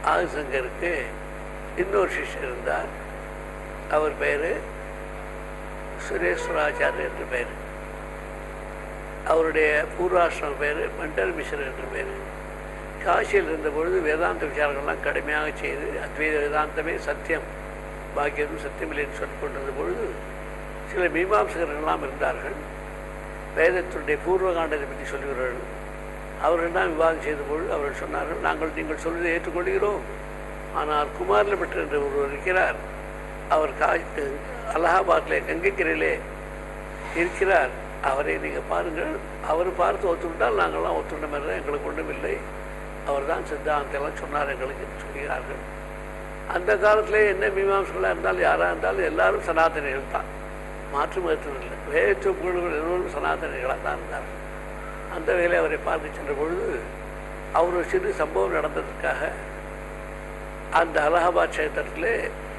ஆதிசங்கருக்கு இன்னொரு சிஷ்யர் இருந்தார் அவர் பேர் சுரேஸ்வராச்சாரியர் என்று பேர் அவருடைய பூர்வாசிரம பேர் மண்டல் மிஸ்ரர் என்று பேர் காசியில் இருந்தபொழுது வேதாந்த விசாரங்கள்லாம் கடுமையாக செய்து அத்வைத வேதாந்தமே சத்தியம் பாக்கியதும் சத்தியமில்லை என்று சொல்லிக் கொண்டிருந்த பொழுது சில மீமாம்சகர்கள்லாம் இருந்தார்கள் வேதத்தினுடைய பூர்வ காண்டத்தை பற்றி சொல்லுகிறார்கள் அவர்கள்லாம் விவாதம் செய்த பொழுது அவர்கள் சொன்னார்கள் நாங்கள் நீங்கள் சொல்வதை ஏற்றுக்கொள்கிறோம் ஆனால் குமாரில் பெற்ற என்று ஒருவர் இருக்கிறார் அவர் கா அலகாபாத்திலே கங்கைக்கரையிலே இருக்கிறார் அவரை நீங்கள் பாருங்கள் அவர் பார்த்து ஒத்துவிட்டால் நாங்கள்லாம் ஒத்துவிட மாதிரி எங்களுக்கு ஒன்றும் இல்லை அவர் தான் சித்தாந்தெல்லாம் சொன்னார் எங்களுக்கு என்று சொல்கிறார்கள் அந்த காலத்திலே என்ன மீமாம்சங்களாக இருந்தாலும் யாராக இருந்தாலும் எல்லாரும் சனாதனிகள் தான் மாற்று மருத்துவம் இல்லை வேற்று குழுக்கள் எல்லோரும் சனாதனிகளாக தான் இருந்தார்கள் அந்த வேலை அவரை பார்க்க சென்ற பொழுது அவர் ஒரு சிறு சம்பவம் நடந்ததற்காக அந்த அலகாபாத் கஷேத்திரத்திலே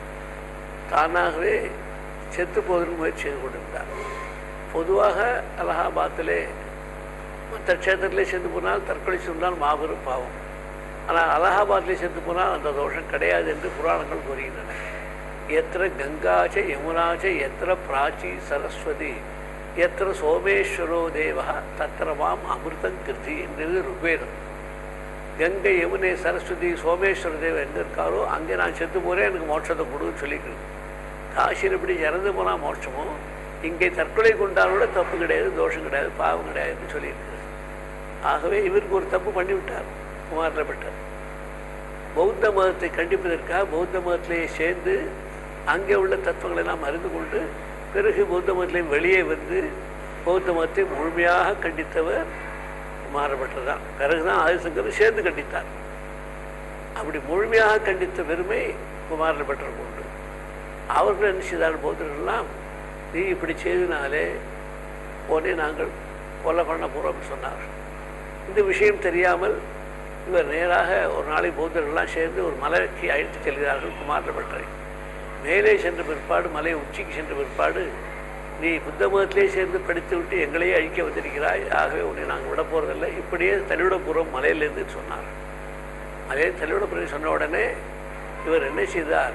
தானாகவே செத்து போவதற்கு முயற்சி செய்து கொண்டிருந்தார் பொதுவாக அலகாபாத்திலே மற்ற க்ஷேத்திரத்திலே சென்று போனால் தற்கொலை சொன்னால் மாபெரும் பாவம் ஆனால் அலகாபாத்திலே சென்று போனால் அந்த தோஷம் கிடையாது என்று புராணங்கள் கூறுகின்றன எத்திர கங்காச்ச யமுனாச்ச எத்திர பிராச்சி சரஸ்வதி எத்திர சோமேஸ்வரோ தேவா தத்திர மாம் அமிர்தம் கிருதி என்றது ருக்வேதம் கங்கை யமுனை சரஸ்வதி சோமேஸ்வர தேவன் எங்கே இருக்காரோ அங்கே நான் செத்து போகிறேன் எனக்கு மோட்சத்தை கொடுன்னு சொல்லிக்கிறது காசியில் எப்படி இறந்து போனால் மோட்சமோ இங்கே தற்கொலை கொண்டால் கூட தப்பு கிடையாது தோஷம் கிடையாது பாவம் கிடையாதுன்னு சொல்லியிருக்கிறது ஆகவே இவருக்கு ஒரு தப்பு பண்ணிவிட்டார் குமாரில் பட்டார் பௌத்த மதத்தை கண்டிப்பதற்காக பௌத்த மதத்திலேயே சேர்ந்து அங்கே உள்ள தத்துவங்களை எல்லாம் அறிந்து கொண்டு பிறகு பௌத்த மதத்திலே வெளியே வந்து பௌத்த மதத்தை முழுமையாக கண்டித்தவர் குமாரபட்டர் தான் பிறகுதான் ஆதிசங்கர் சேர்ந்து கண்டித்தார் அப்படி முழுமையாக கண்டித்த பெருமை குமாரபட்டர் உண்டு அவர்கள் என்ன செய்தார் பௌத்தர்கள்லாம் நீ இப்படி செய்தனாலே உடனே நாங்கள் கொலை பண்ண போகிறோம்னு சொன்னார் இந்த விஷயம் தெரியாமல் இவர் நேராக ஒரு நாளை பௌத்தர்கள்லாம் சேர்ந்து ஒரு மலைக்கு அழைத்து செல்கிறார்கள் குமாரபட்டரை மேலே சென்ற பிற்பாடு மலை உச்சிக்கு சென்ற பிற்பாடு நீ புத்த மதத்திலே சேர்ந்து படித்து விட்டு எங்களையே அழிக்க வந்திருக்கிறாய் ஆகவே உன்னை நாங்கள் விட போகிறதில்லை இப்படியே தள்ளிவிட போகிறோம் மலையிலேருந்து சொன்னார் மலையை தள்ளிவிட போகிறேன் சொன்ன உடனே இவர் என்ன செய்தார்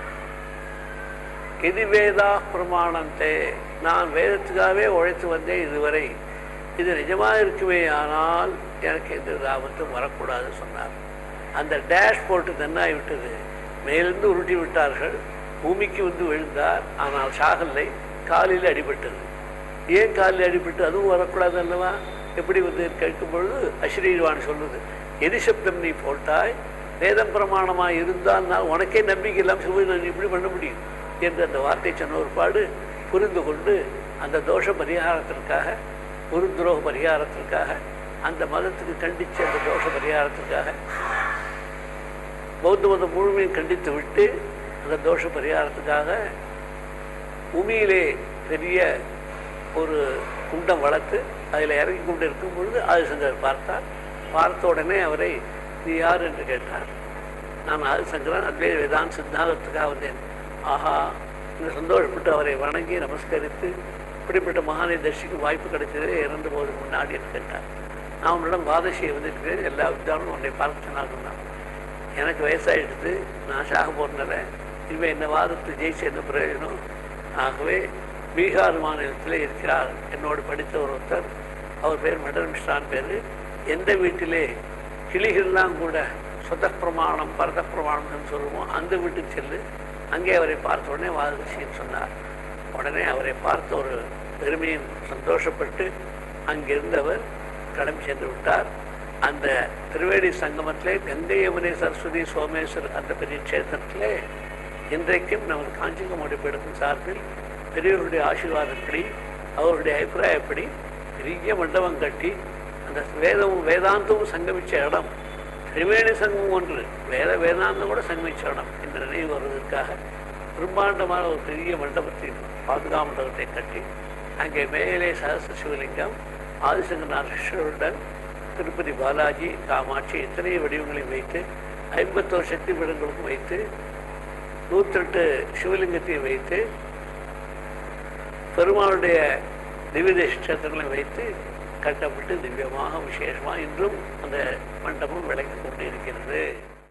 எதி வேதா பிரமாணத்தை நான் வேதத்துக்காகவே உழைத்து வந்தேன் இதுவரை இது நிஜமாக இருக்குமே ஆனால் எனக்கு எந்த ஆபத்தும் வரக்கூடாதுன்னு சொன்னார் அந்த டேஷ் போட்டு தன்னாய் விட்டது மேலிருந்து உருட்டி விட்டார்கள் பூமிக்கு வந்து விழுந்தார் ஆனால் சாகலை காலில் அடிபட்டது ஏன் காலில் அடிபட்டு அதுவும் வரக்கூடாது அல்லவா எப்படி வந்து கேட்கும் பொழுது அஸ்ரீர்வான் சொல்லுது எதி சப்தம் நீ போட்டாய் வேதம் பிரமாணமாக இருந்தால் நான் உனக்கே நம்பிக்கை இல்லாமல் சிவன் நான் இப்படி பண்ண முடியும் என்று அந்த வார்த்தை சொன்ன ஒருபாடு புரிந்து கொண்டு அந்த தோஷ பரிகாரத்திற்காக ஒரு துரோக பரிகாரத்திற்காக அந்த மதத்துக்கு கண்டித்து அந்த தோஷ பரிகாரத்திற்காக பௌத்த மதம் முழுமையும் கண்டித்து விட்டு அந்த தோஷ பரிகாரத்துக்காக பூமியிலே பெரிய ஒரு குண்டம் வளர்த்து அதில் இறங்கி கொண்டு இருக்கும் பொழுது ஆதிசங்கர் பார்த்தார் பார்த்த உடனே அவரை நீ யார் என்று கேட்டார் நான் ஆதிசங்கரன் அத்வைத வேதாந்த சித்தாந்தத்துக்காக வந்தேன் ஆஹா இந்த சந்தோஷப்பட்டு அவரை வணங்கி நமஸ்கரித்து இப்படிப்பட்ட மகானை தரிசிக்கும் வாய்ப்பு கிடைச்சதே இறந்து போவதற்கு முன்னாடி என்று கேட்டார் நான் உன்னிடம் வாதசியை வந்திருக்கிறேன் எல்லா வித்தாலும் உன்னை பார்த்து சொன்னார் எனக்கு வயசாகிடுது நான் சாக போகிறனால இனிமேல் என்ன வாதத்தை ஜெயிச்சு என்ன பிரயோஜனம் ஆகவே பீகார் மாநிலத்தில் இருக்கிறார் என்னோடு படித்த ஒருத்தர் அவர் பேர் மடர் மிஸ்ரான் பேர் எந்த வீட்டிலே கிளிகள்லாம் கூட சொத பிரமாணம் பரத பிரமாணம்னு சொல்லுவோம் அந்த வீட்டுக்கு செல்லு அங்கே அவரை பார்த்த உடனே வாதசின்னு சொன்னார் உடனே அவரை பார்த்த ஒரு பெருமையின் சந்தோஷப்பட்டு அங்கிருந்தவர் கிளம்பி சென்று விட்டார் அந்த திருவேடி சங்கமத்திலே கங்கை யமுனை சரஸ்வதி சோமேஸ்வர் அந்த பெரிய க்ஷேத்திரத்திலே இன்றைக்கும் நமது காஞ்சிங்கமோடி பீடத்தின் சார்பில் பெரியவருடைய ஆசீர்வாதப்படி அவருடைய அபிப்பிராயப்படி பெரிய மண்டபம் கட்டி அந்த வேதமும் வேதாந்தமும் சங்கமிச்ச இடம் திரிவேணி சங்கமம் ஒன்று வேத வேதாந்தம் கூட சங்கமிச்ச இடம் இந்த நினைவு வருவதற்காக பிரம்மாண்டமான ஒரு பெரிய மண்டபத்தின் பாதுகா மண்டபத்தை கட்டி அங்கே மேலே சகச சிவலிங்கம் ஆதிசங்கநாத சிஷ்யருடன் திருப்பதி பாலாஜி காமாட்சி இத்தனை வடிவங்களையும் வைத்து ஐம்பத்தோரு சக்தி பீடங்களுக்கும் வைத்து நூற்றெட்டு சிவலிங்கத்தையும் வைத்து பெருமாளுடைய திவ்ய கஷேத்திரங்களை வைத்து கட்டப்பட்டு திவ்யமாக விசேஷமாக இன்றும் அந்த மண்டபம் விளங்கி கொண்டு இருக்கிறது